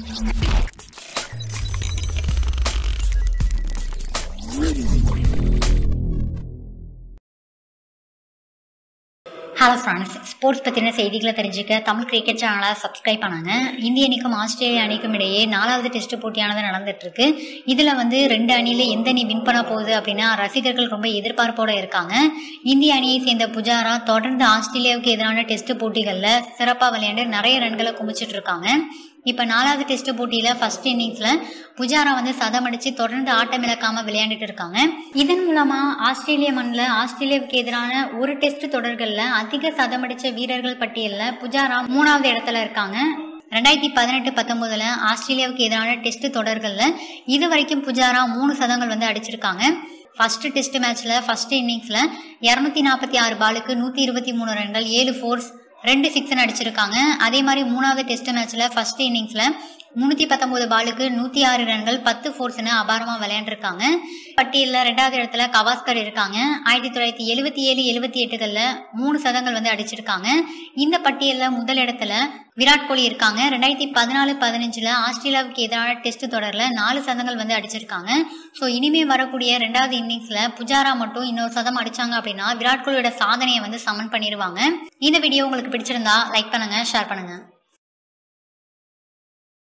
hello friends sports பற்றின செய்திகளை தெரிஞ்சுக்க தமிழ் கிரிக்கெட் சேனலை சப்ஸ்கிரைப் பண்ணுங்க இந்திய அணிக்கும் ஆஸ்திரேலிய அணிக்கும் இடையே நாலாவது டெஸ்ட் போட்டியானது நடந்துட்டு இருக்கு இதில் வந்து ரெண்டு அணியில் எந்த அணி வின் பண்ண போகுது அப்படின்னா ரசிகர்கள் ரொம்ப எதிர்பார்ப்போட இருக்காங்க இந்திய அணியை சேர்ந்த புஜாரா தொடர்ந்து ஆஸ்திரேலியாவுக்கு எதிரான டெஸ்ட் போட்டிகளில் சிறப்பாக விளையாண்டு நிறைய ரன்களை குமிச்சிட்டு இருக்காங்க இப்போ நாலாவது டெஸ்ட் போட்டியில் ஃபர்ஸ்ட் இன்னிங்ஸில் புஜாரா வந்து சதம் அடித்து தொடர்ந்து ஆட்டம் இழக்காம விளையாண்டுட்டு இருக்காங்க இதன் மூலமா ஆஸ்திரேலிய மண்ணில் ஆஸ்திரேலியாவுக்கு எதிரான ஒரு டெஸ்ட் தொடர்களில் அதிக சதம் அடித்த வீரர்கள் பட்டியலில் புஜாரா மூணாவது இடத்துல இருக்காங்க ரெண்டாயிரத்தி பதினெட்டு பத்தொன்பதுல ஆஸ்திரேலியாவுக்கு எதிரான டெஸ்ட் தொடர்களில் இது வரைக்கும் புஜாரா மூணு சதங்கள் வந்து அடிச்சிருக்காங்க ஃபர்ஸ்ட் டெஸ்ட் மேட்ச்ல ஃபர்ஸ்ட் இன்னிங்ஸ்ல இரநூத்தி நாற்பத்தி ஆறு பாலுக்கு நூத்தி இருபத்தி மூணு ரன்கள் ஏழு ஃபோர்ஸ் ரெண்டு சிக்ஸ் அடிச்சிருக்காங்க அதே மாதிரி மூணாவது டெஸ்ட் மேட்ச்ல ஃபர்ஸ்ட் இன்னிங்ஸ்ல முன்னூத்தி பத்தொன்பது பாலுக்கு நூத்தி ஆறு ரன்கள் பத்து ஃபோர்ஸ்னு அபாரமா விளையாண்டுருக்காங்க பட்டியலில் ரெண்டாவது இடத்துல கவாஸ்கர் இருக்காங்க ஆயிரத்தி தொள்ளாயிரத்தி எழுபத்தி ஏழு எழுபத்தி எட்டுகளில் மூணு சதங்கள் வந்து அடிச்சிருக்காங்க இந்த பட்டியலில் முதல் இடத்துல விராட் கோலி இருக்காங்க ரெண்டாயிரத்தி பதினாலு பதினஞ்சுல ஆஸ்திரேலியாவுக்கு எதிரான டெஸ்ட் தொடரில் நாலு சதங்கள் வந்து அடிச்சிருக்காங்க ஸோ இனிமே வரக்கூடிய ரெண்டாவது இன்னிங்ஸ்ல புஜாரா மட்டும் இன்னொரு சதம் அடிச்சாங்க அப்படின்னா விராட் கோலியோட சாதனையை வந்து சமன் பண்ணிடுவாங்க இந்த வீடியோ உங்களுக்கு பிடிச்சிருந்தா லைக் பண்ணுங்க ஷேர் பண்ணுங்க